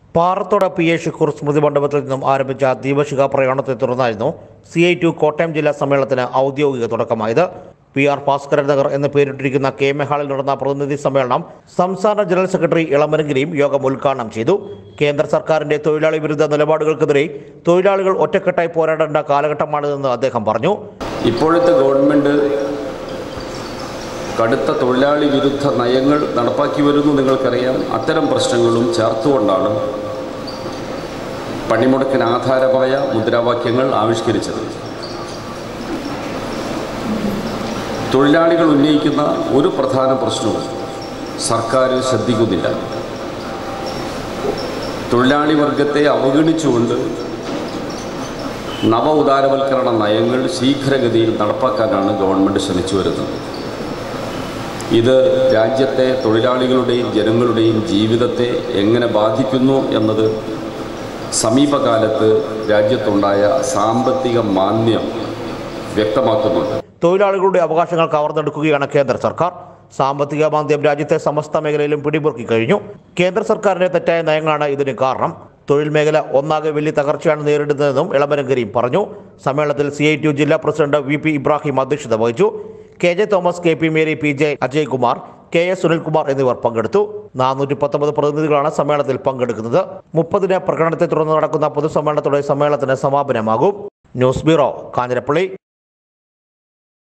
Parathodu P A Shukkoor സ്മൃതി മണ്ഡപത്തിൽ നിന്നും ആരംഭിച്ച ദീപശിഖ പ്രയാണത്തെ തുടർന്നായിരുന്നു സി ഐ ടു കോട്ടയം ജില്ലാ സമ്മേളനത്തിന് ഔദ്യോഗിക തുടക്കമായത് പി ആർ ഭാസ്കരൻ നഗർ എന്ന് പേരിട്ടിരിക്കുന്ന കെ എം എ ഹാളിൽ നടന്ന പ്രതിനിധി സമ്മേളനം സംസ്ഥാന ജനറൽ സെക്രട്ടറി ഇളമരങ്കിരിയും യോഗം ഉദ്ഘാടനം ചെയ്തു കേന്ദ്ര സർക്കാരിന്റെ തൊഴിലാളി വിരുദ്ധ നിലപാടുകൾക്കെതിരെ തൊഴിലാളികൾ ഒറ്റക്കെട്ടായി പോരാടേണ്ട കാലഘട്ടമാണിതെന്ന് അദ്ദേഹം പറഞ്ഞു ഇപ്പോഴത്തെ ഗവൺമെൻറ് കടുത്ത തൊഴിലാളി വിരുദ്ധ നയങ്ങൾ നടപ്പാക്കി വരുന്നു നിങ്ങൾക്കറിയാം അത്തരം പ്രശ്നങ്ങളും ചേർത്തുകൊണ്ടാണ് പണിമുടക്കിന് ആധാരമായ മുദ്രാവാക്യങ്ങൾ ആവിഷ്കരിച്ചത് തൊഴിലാളികൾ ഉന്നയിക്കുന്ന ഒരു പ്രധാന പ്രശ്നവും സർക്കാർ ശ്രദ്ധിക്കുന്നില്ല തൊഴിലാളി വർഗത്തെ അവഗണിച്ചുകൊണ്ട് നവ ഉദാരവൽക്കരണ നയങ്ങൾ ശീഘ്രഗതിയിൽ നടപ്പാക്കാനാണ് ഗവൺമെൻറ് ശ്രമിച്ചു വരുന്നത് ഇത് രാജ്യത്തെ തൊഴിലാളികളുടെയും ജനങ്ങളുടെയും ജീവിതത്തെ എങ്ങനെ ബാധിക്കുന്നു എന്നത് സമീപകാലത്ത് രാജ്യത്തുണ്ടായ സാമ്പത്തിക മാന്ദ്യം വ്യക്തമാക്കുന്നുണ്ട് തൊഴിലാളികളുടെ അവകാശങ്ങൾ കവർന്നെടുക്കുകയാണ് കേന്ദ്ര സർക്കാർ സാമ്പത്തിക മാന്ദ്യം രാജ്യത്തെ സമസ്ത മേഖലയിലും പിടിമുറുക്കി കഴിഞ്ഞു കേന്ദ്ര സർക്കാരിന്റെ തെറ്റായ നയങ്ങളാണ് ഇതിന് കാരണം തൊഴിൽ മേഖല ഒന്നാകെ വലിയ തകർച്ചയാണ് നേരിടുന്നതെന്നും ഇളമരങ്കരിയും പറഞ്ഞു സമ്മേളനത്തിൽ സി ഐ ടി ജില്ലാ പ്രസിഡന്റ് വി പി ഇബ്രാഹിം അധ്യക്ഷത വഹിച്ചു K J Thomas K P Mary P J Ajay Kumar K S Sunilkumar എന്നിവർ പങ്കെടുത്തു നാനൂറ്റി പത്തൊമ്പത് പ്രതിനിധികളാണ് സമ്മേളനത്തിൽ പങ്കെടുക്കുന്നത് മുപ്പതിന് പ്രകടനത്തെ തുടർന്ന് നടക്കുന്ന പൊതുസമ്മേളനത്തോടെ സമ്മേളനത്തിന് സമാപനമാകും ന്യൂസ് ബ്യൂറോ കാഞ്ഞിരപ്പള്ളി